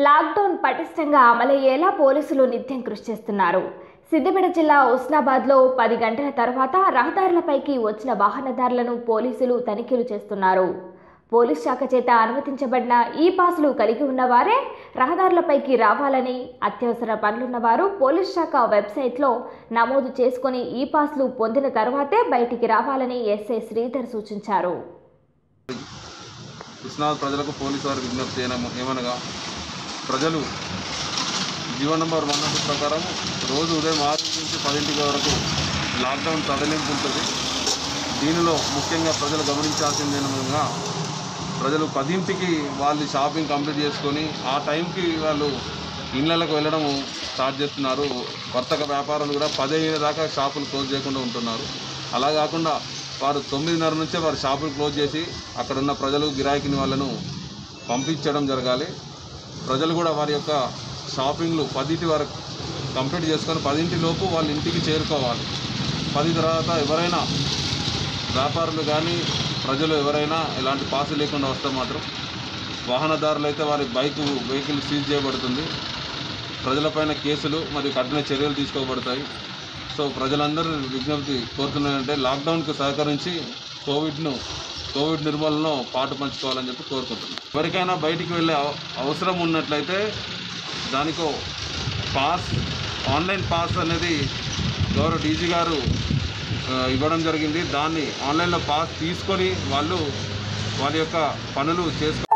lockdown పటిష్టంగా అమలయ్యేలా పోలీసులు నిత్యం కృషి చేస్తున్నారు సిద్దిపేట జిల్లా ఉస్నాబాద్లో పది గంటల తర్వాత రహదారులపైకి వచ్చిన వాహనదారులను పోలీసులు తనిఖీలు చేస్తున్నారు పోలీస్ శాఖ చేత అనుమతించబడిన ఈ పాసులు కలిగి ఉన్నవారే రహదారులపైకి రావాలని అత్యవసర పనులున్నవారు పోలీస్ శాఖ వెబ్సైట్లో నమోదు చేసుకుని ఈ పాసులు పొందిన తర్వాతే బయటికి రావాలని ఎస్ఐ శ్రీధర్ సూచించారు కృష్ణాది ప్రజలకు పోలీసు వారు విజ్ఞప్తి చేయడం ఏమనగా ప్రజలు జీవో నంబర్ వన్ నాట్ ప్రకారం రోజు ఉదయం ఆరు నుంచి పదింటికి వరకు లాక్డౌన్ సడలింపు ఉంటుంది దీనిలో ముఖ్యంగా ప్రజలు గమనించాల్సింది ఏమనగా ప్రజలు పదింటికి వాళ్ళు షాపింగ్ కంప్లీట్ చేసుకొని ఆ టైంకి వాళ్ళు ఇళ్ళకు వెళ్ళడం స్టార్ట్ చేస్తున్నారు వర్తక వ్యాపారులు కూడా పదిహేను దాకా షాపులు క్లోజ్ చేయకుండా ఉంటున్నారు అలా కాకుండా వారు తొమ్మిదిన్నర నుంచే వారు షాపులు క్లోజ్ చేసి అక్కడ ఉన్న ప్రజలు గిరాకిని వాళ్ళను పంపించడం జరగాలి ప్రజలు కూడా వారి యొక్క షాపింగ్లు పదింటి వరకు కంప్లీట్ చేసుకొని పదింటి లోపు వాళ్ళ ఇంటికి చేరుకోవాలి పది తర్వాత ఎవరైనా వ్యాపారులు కానీ ప్రజలు ఎవరైనా ఎలాంటి పాసు లేకుండా వస్తే మాత్రం వాహనదారులు అయితే వారి బైక్ వెహికల్ సీజ్ చేయబడుతుంది ప్రజలపైన కేసులు మరియు కఠిన చర్యలు తీసుకోబడతాయి సో ప్రజలందరూ విజ్ఞప్తి కోరుతున్నారంటే లాక్డౌన్కు సహకరించి కోవిడ్ను కోవిడ్ నిర్మూలనలో పాటు పంచుకోవాలని చెప్పి కోరుకుంటున్నాం ఎవరికైనా బయటికి వెళ్ళే అవ- అవసరం ఉన్నట్లయితే దానికో పాస్ ఆన్లైన్ పాస్ అనేది గౌరవ డీజీ గారు ఆ, ఇవ్వడం జరిగింది దాన్ని ఆన్లైన్లో పాస్ తీసుకొని వాళ్ళు వారి యొక్క పనులు చేసుకో